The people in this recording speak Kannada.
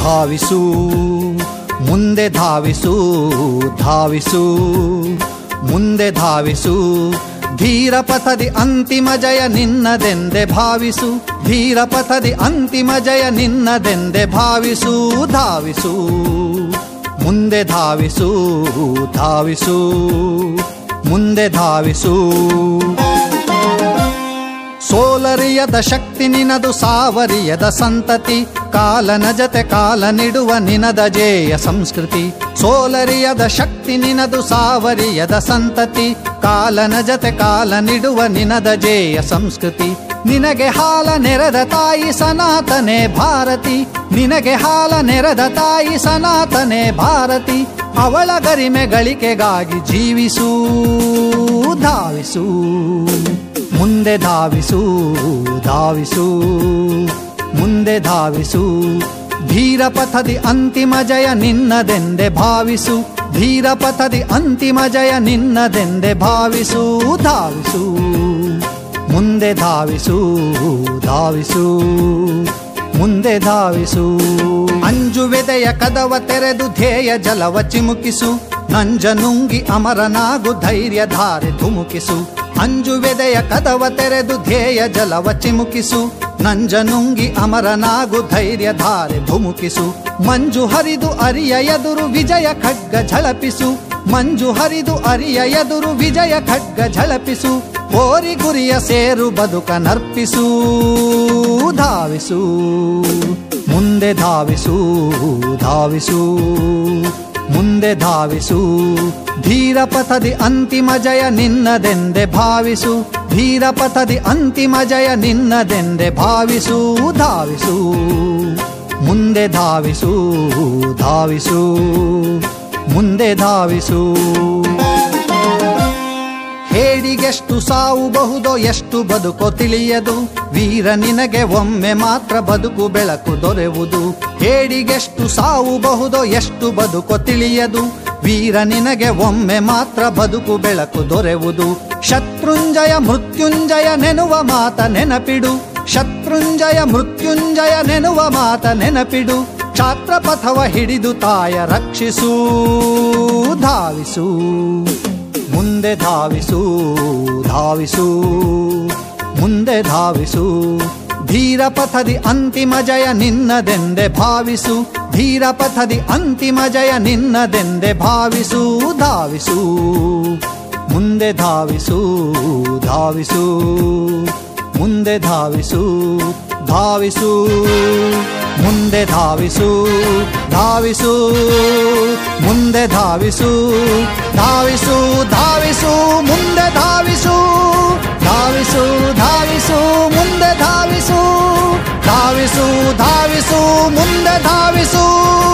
ಭಾವಿಸು ಮುಂದೆ ಧಾವಿಸು ಧಾವಿಸು ಮುಂದೆ ಧಾವಿಸು ಧೀರ ಪಥದಿ ಅಂತಿಮ ಜಯ ನಿನ್ನದೆಂದೆ ಭಾವಿಸು ಧೀರ ಪಥದಿ ಅಂತಿಮ ಜಯ ನಿನ್ನದೆಂದೆ ಭಾವಿಸು ಧಾವಿಸು ಮುಂದೆ ಧಾವಿಸು ಧಾವಿಸು ಮುಂದೆ ಧಾವಿಸು ಸೋಲರಿಯದ ಶಕ್ತಿ ನಿನದು ಸಾವರಿಯದ ಸಂತತಿ ಕಾಲನ ಜತೆ ಕಾಲ ನಿಡುವ ನಿನದ ಜೇಯ ಸಂಸ್ಕೃತಿ ಸೋಲರಿಯದ ಶಕ್ತಿ ನಿನದು ಸಾವರಿಯದ ಸಂತತಿ ಕಾಲನ ಜತೆ ಕಾಲ ನಿಡುವ ನಿನದ ಜೇಯ ಸಂಸ್ಕೃತಿ ನಿನಗೆ ಹಾಲ ನೆರೆದ ತಾಯಿ ಸನಾತನೆ ಭಾರತಿ ನಿನಗೆ ಹಾಲ ನೆರೆದ ತಾಯಿ ಸನಾತನೆ ಭಾರತಿ ಅವಳ ಗರಿಮೆ ಗಳಿಕೆಗಾಗಿ ಜೀವಿಸೂ ಧಾವಿಸೂ ಮುಂದೆ ಧಾವಿಸು ಧಾವಿಸು ಮುಂದೆ ಧಾವಿಸು ಧೀರ ಪಥದಿ ಅಂತಿಮ ಜಯ ನಿನ್ನದೆಂದೆ ಭಾವಿಸು ಧೀರ ಪಥದಿ ಅಂತಿಮ ಜಯ ನಿನ್ನದೆಂದೆ ಭಾವಿಸು ಧಾವಿಸು ಮುಂದೆ ಧಾವಿಸು ಧಾವಿಸು ಮುಂದೆ ಧಾವಿಸು ಅಂಜುವೆದೆಯ ಕದವ ತೆರೆದು ಧ್ಯೇಯ ಜಲವ ಚಿಮುಕಿಸು ನಂಜನುಂಗಿ ಅಮರನಾಗು ಧೈರ್ಯ ಧಾರೆ ಧುಮುಕಿಸು ಅಂಜುವೆದೆಯ ಕದವ ತೆರೆದು ಧ್ಯೇಯ ಜಲವ ಚಿಮುಕಿಸು ನಂಜನುಂಗಿ ಅಮರನಾಗು ಧೈರ್ಯ ಧಾರೆ ಧುಮುಕಿಸು ಮಂಜು ಹರಿದು ಅರಿಯ ಎದುರು ವಿಜಯ ಖಡ್ಗ ಝಳಪಿಸು ಮಂಜು ಹರಿದು ಅರಿಯ ಎದುರು ವಿಜಯ ಖಡ್ಗ ಝಳಪಿಸು ಓರಿ ಗುರಿಯ ಸೇರು ಬದುಕ ನರ್ಪಿಸು ಧಾವಿಸು ಮುಂದೆ ಧಾವಿಸು ಧಾವಿಸು ಮುಂದೆ ಧಾವಿಸು ಧೀರ ಪಥದಿ ಅಂತಿಮ ಜಯ ನಿನ್ನದೆಂದೆ ಭಾವಿಸು ಧೀರ ಪಥದಿ ಅಂತಿಮ ಜಯ ನಿನ್ನದೆಂದೆ ಭಾವಿಸು ಧಾವಿಸು ಮುಂದೆ ಧಾವಿಸು ಧಾವಿಸು ಮುಂದೆ ಧಾವಿಸು ಹೇಡಿಗೆಷ್ಟು ಸಾವು ಬಹುದೋ ಎಷ್ಟು ಬದುಕೋ ತಿಳಿಯದು ವೀರ ನಿನಗೆ ಒಮ್ಮೆ ಮಾತ್ರ ಬದುಕು ಬೆಳಕು ದೊರೆಯುವುದು ಹೇಡಿಗೆಷ್ಟು ಸಾವು ಬಹುದೋ ಎಷ್ಟು ಬದುಕೋ ತಿಳಿಯದು ವೀರ ನಿನಗೆ ಒಮ್ಮೆ ಮಾತ್ರ ಬದುಕು ಬೆಳಕು ದೊರೆಯುವುದು ಶತ್ರುಂಜಯ ಮೃತ್ಯುಂಜಯ ನೆನುವ ಮಾತ ನೆನಪಿಡು ಶತ್ರುಂಜಯ ಮೃತ್ಯುಂಜಯ ನೆನುವ ಮಾತ ನೆನಪಿಡು ಛಾತ್ರ ಪಥವ ಹಿಡಿದು ತಾಯ ರಕ್ಷಿಸೂ ಧಾವಿಸು ಮುಂದೆ ಧಾವಿಸು ಧಾವಿಸು ಮುಂದೆ ಧಾವಿಸು ಧೀರ ಪಥದಿ ಅಂತಿಮ ಜಯ ನಿನ್ನದೆಂದೆ ಭಾವಿಸು ಧೀರ ಪಥದಿ ಅಂತಿಮ ಜಯ ನಿನ್ನದೆಂದೆ ಭಾವಿಸು ಧಾವಿಸು ಮುಂದೆ ಧಾವಿಸು ಧಾವಿಸು ಮುಂದೆ ಧಾವಿಸು ಧಾವಿಸು ಮುಂದೆ ಧಾವಿಸು ಧಾವಿಸು ಮುಂದೆ ಧಾವಿಸು ಧಾವಿಸು ಧಾವಿಸು ಮುಂದೆ ಧಾವಿಸು ಧಾವಿಸು ಧಾವಿಸು ಮುಂದೆ ಧಾವಿಸು ಧಾವಿಸು ಧಾವಿಸು ಮುಂದೆ ಧಾವಿಸು